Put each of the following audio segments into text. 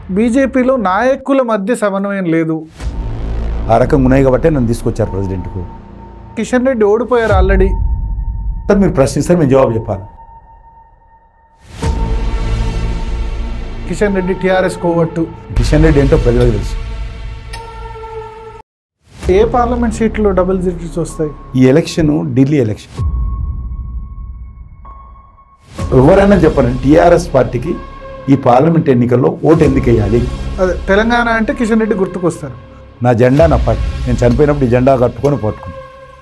బీజేపీలో నాయకుల మధ్య సమన్వయం లేదు ఆ రకంగా ఉన్నాయి కాబట్టి నన్ను తీసుకొచ్చారు ప్రెసిడెంట్కు కిషన్ రెడ్డి ఓడిపోయారు ఆల్రెడీ సార్ మీరు ప్రశ్నిస్తారు మేము జవాబు చెప్పాలి కిషన్ రెడ్డి టీఆర్ఎస్ కోవట్టు కిషన్ రెడ్డి ఏంటో ప్రజలకు తెలుసు ఏ పార్లమెంట్ సీట్లో డబుల్ డిజిట్స్ వస్తాయి ఈ ఎలక్షన్ ఢిల్లీ ఎలక్షన్ ఎవరైనా చెప్పండి టీఆర్ఎస్ పార్టీకి ఈ పార్లమెంట్ ఎన్నికల్లో ఓటు ఎందుకు వేయాలి అదే తెలంగాణ అంటే కిషన్ రెడ్డి గుర్తుకొస్తారు నా జెండా నా పార్టీ నేను చనిపోయినప్పుడు ఈ జెండా కట్టుకొని పట్టుకుని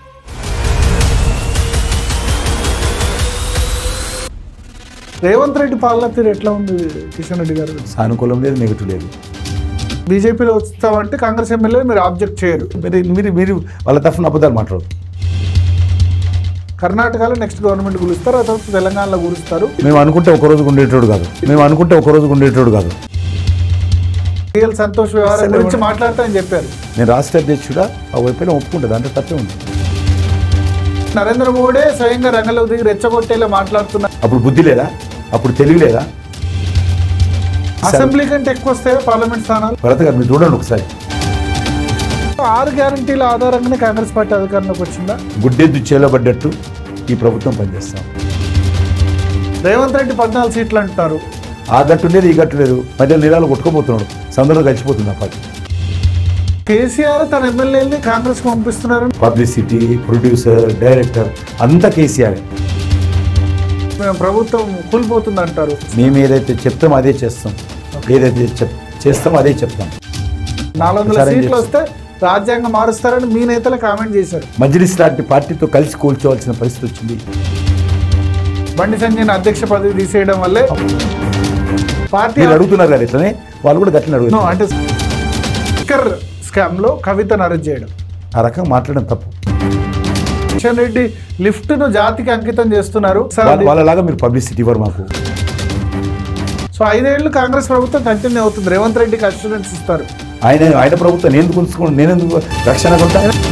రేవంత్ రెడ్డి పాలన తీరు ఎట్లా ఉంది కిషన్ రెడ్డి గారు సానుకూలం లేదు నెగిటివ్ లేదు బీజేపీలో వస్తామంటే కాంగ్రెస్ ఎమ్మెల్యే మీరు ఆబ్జెక్ట్ చేయరు మీరు మీరు మీరు వాళ్ళ తరఫున అబద్ధాలు మాట్లాడదు కర్ణాటకలో నెక్స్ట్ గవర్నమెంట్ గురుస్తారు ఆ తర్వాత తెలంగాణలో గురుస్తారు మేము అనుకుంటే ఒక రోజు ఉండేటోడు కాదు మేము అనుకుంటే ఒక రోజు ఉండేటోడు కాదు టీఎల్ సంతోష్ వ్యవహారం గురించి మాట్లాడతానని చెప్పారు నేను రాష్ట్ర అధ్యక్షుడా ఆ వైపున ఒప్పుకుంటుంది అంటే తప్పే ఉంది నరేంద్ర మోడీ స్వయంగా రంగంలో దిగి రెచ్చగొట్టేలా మాట్లాడుతున్నారు అప్పుడు బుద్ధి లేదా అప్పుడు తెలివి లేదా అసెంబ్లీ కంటే ఎక్కువ వస్తాయో పార్లమెంట్ స్థానాలు భరత్ గారు మీరు చూడండి ఒకసారి ఆరు గ్యారంటీల ఆధారంగానే కాంగ్రెస్ పార్టీ అధికారంలోకి వచ్చిందా గుడ్డెద్దు చేలబడ్డట్టు ఈ ప్రభుత్వం పనిచేస్తాం రేవంత్ రెడ్డి పద్నాలుగు సీట్లు అంటున్నారు ఆ గట్టు లేదు ఈ గట్టు లేదు మధ్య నీళ్ళలో కొట్టుకోబోతున్నాడు సందర్లో కలిసిపోతుంది ఆ పార్టీ కేసీఆర్ తన ఎమ్మెల్యేని కాంగ్రెస్ పంపిస్తున్నారు పబ్లిసిటీ ప్రొడ్యూసర్ డైరెక్టర్ అంతా కేసీఆర్ మేము ప్రభుత్వం కూలిపోతుంది అంటారు మేము ఏదైతే చెప్తాం అదే చేస్తాం ఏదైతే చెప్ చేస్తాం అదే చెప్తాం నాలుగు వందల ప్రచారం సీట్లు చేస్తారు. వస్తే రాజ్యాంగం మారుస్తారని మీ నేతలు కామెంట్ చేశారు మజ్లిస్ లాంటి పార్టీతో కలిసి కూల్చోవాల్సిన పరిస్థితి వచ్చింది బండి సంజయ్ అధ్యక్ష పదవి తీసేయడం వల్లే పార్టీ మీరు అడుగుతున్నారు కదా ఇట్లనే వాళ్ళు కూడా గట్టిన నో, అడుగుతున్నారు అంటే స్టిక్కర్ స్కామ్ లో కవితను అరెస్ట్ చేయడం ఆ రకంగా మాట్లాడడం తప్పు కిషన్ రెడ్డి లిఫ్ట్ ను జాతికి అంకితం చేస్తున్నారు వాళ్ళ- వాళ్ళలాగా మీరు పబ్లిసిటీ ఇవ్వరు మాకు సో ఐదేళ్లు కాంగ్రెస్ ప్రభుత్వం కంటిన్యూ అవుతుంది రేవంత్ రెడ్డికి అష్యూరెన్స్ ఇస్తారు ఆయన ఆయన ప్రభుత్వం నేను ఎందుకు ఉంచుకోండి నేను ఎందుకు రక్షణ కొంటా